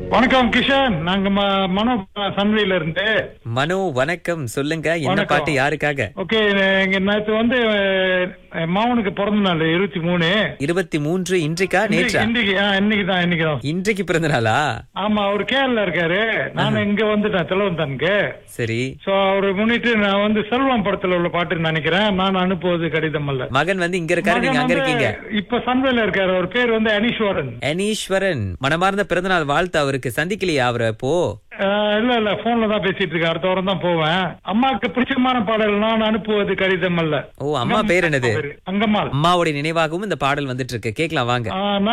வணக்கம் கிஷன் நாங்க ம- மனோ சன்வையில இருந்து மனோ வணக்கம் சொல்லுங்க என்ன வணக்கம். பாட்டு யாருக்காக ஓகே இங்க நேத்து வந்து அஹ், மாவனுக்கு பிறந்த நாள் இருபத்தி மூணு இருபத்தி மூன்று இன்றைக்கா நேற்றா இன்னைக்கு ஆ, இன்னைக்கு தான் இன்னைக்கு தான் இன்றைக்கு பிறந்த நாளா ஆமா அவர் கேரளா இருக்காரு நான் இங்க வந்துட்டேன் திலவந்தானுக்கு சரி சோ அவரை முன்னிட்டு நான் வந்து செல்வம் படத்துல உள்ள பாட்டு நினைக்கிறேன் நான் அனுப்புவது கடிதம் அல்ல மகன் வந்து இங்க இருக்காரு நீங்க அங்க மகன் வந்து இருக்கீங்க இப்ப சன்வேல இருக்காரு அவர் பேர் வந்து அனீஸ்வரன் அனீஸ்வரன் மனமார்ந்த பிறந்தநாள் வாழ்த்து அவருக்கு சந்திக்கலையா அவரை அப்போ அஹ், இல்ல இல்ல போன்ல தான் பேசிட்டு இருக்கேன் அடுத்த வாரம் தான் போவேன் அம்மாக்கு பிடிச்சமான பாடல் நான் அனுப்புவது கடிதம் அல்ல ஓ அம்மா பேர் என்னது அங்கம்மாள் அம்மாவுடைய நினைவாகவும் இந்த பாடல் வந்துட்டு இருக்கு கேக்கலாம் வாங்க ஆஹ்